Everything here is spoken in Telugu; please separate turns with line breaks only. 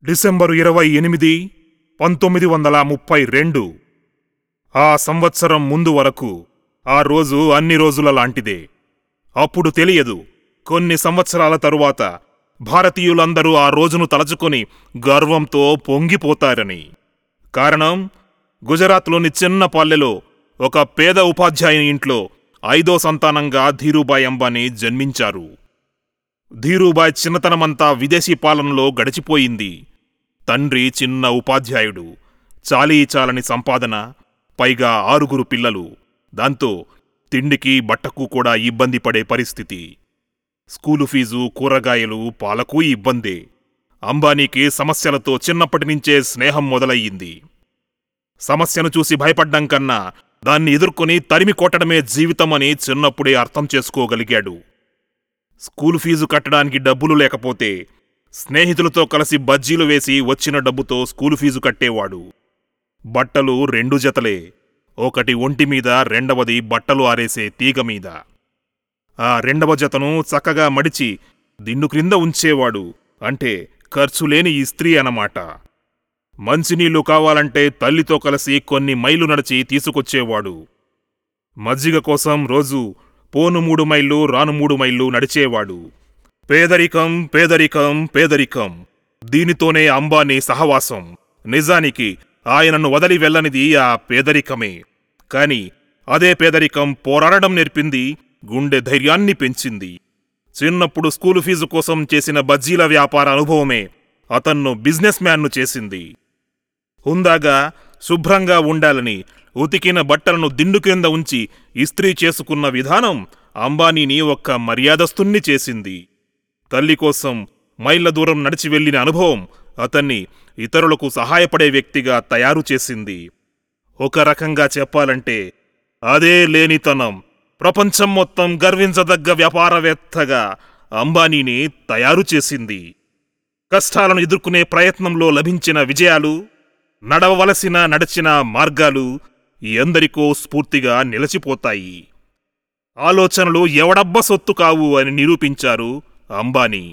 డిసెంబరు ఇరవై ఎనిమిది పంతొమ్మిది వందల ముప్పై రెండు ఆ సంవత్సరం ముందు వరకు ఆ రోజు అన్ని రోజుల లాంటిదే అప్పుడు తెలియదు కొన్ని సంవత్సరాల తరువాత భారతీయులందరూ ఆ రోజును తలచుకొని గర్వంతో పొంగిపోతారని కారణం గుజరాత్లోని చిన్న పల్లెలో ఒక పేద ఉపాధ్యాయుని ఇంట్లో ఐదో సంతానంగా ధీరూభాయ్ అంబానీ జన్మించారు ధీరూభాయ్ చిన్నతనమంతా విదేశీ పాలనలో గడిచిపోయింది తండ్రి చిన్న ఉపాధ్యాయుడు చాలీ చాలని సంపాదన పైగా ఆరుగురు పిల్లలు దాంతో తిండికి బట్టకు కూడా ఇబ్బంది పడే పరిస్థితి స్కూలు ఫీజు కూరగాయలు పాలకు ఇబ్బందే అంబానీకి సమస్యలతో చిన్నప్పటి నుంచే స్నేహం మొదలయ్యింది సమస్యను చూసి భయపడ్డం కన్నా దాన్ని ఎదుర్కొని తరిమి కొట్టడమే జీవితమని చిన్నప్పుడే అర్థం చేసుకోగలిగాడు స్కూలు ఫీజు కట్టడానికి డబ్బులు లేకపోతే స్నేహితులతో కలిసి బజ్జీలు వేసి వచ్చిన డబ్బుతో స్కూలు ఫీజు కట్టేవాడు బట్టలు రెండు జతలే ఒకటి ఒంటి మీద రెండవది బట్టలు ఆరేసే తీగ మీద ఆ రెండవ జతను చక్కగా మడిచి దిండు క్రింద ఉంచేవాడు అంటే ఖర్చులేని ఇస్త్రీ అన్నమాట మంచినీళ్లు కావాలంటే తల్లితో కలిసి కొన్ని మైలు నడిచి తీసుకొచ్చేవాడు మజ్జిగ కోసం రోజు పోను మూడు మైళ్ళు రాను మూడు మైళ్ళు నడిచేవాడు పేదరికం పేదరికం పేదరికం దీనితోనే అంబానీ సహవాసం నిజానికి ఆయనను వదలి వెళ్ళనిది ఆ పేదరికమే కాని అదే పేదరికం పోరాడడం నేర్పింది గుండె ధైర్యాన్ని పెంచింది చిన్నప్పుడు స్కూలు ఫీజు కోసం చేసిన బజ్జీల వ్యాపార అనుభవమే అతన్ను బిజినెస్ మ్యాన్ను చేసింది హుందాగా శుభ్రంగా ఉండాలని ఉతికిన బట్టలను దిండు కింద ఉంచి ఇస్త్రీ చేసుకున్న విధానం అంబానీని ఒక్క మర్యాదస్తుణ్ణి చేసింది తల్లి కోసం మైళ్ళ దూరం నడిచి వెళ్లిన అనుభవం అతన్ని ఇతరులకు సహాయపడే వ్యక్తిగా తయారు చేసింది ఒక రకంగా చెప్పాలంటే అదే లేనితనం ప్రపంచం మొత్తం గర్వించదగ్గ వ్యాపారవేత్తగా అంబానీని తయారు చేసింది కష్టాలను ఎదుర్కొనే ప్రయత్నంలో లభించిన విజయాలు నడవవలసిన నడిచిన మార్గాలు ఎందరికో స్ఫూర్తిగా నిలిచిపోతాయి ఆలోచనలు ఎవడబ్బ సొత్తు కావు అని నిరూపించారు అంబానీ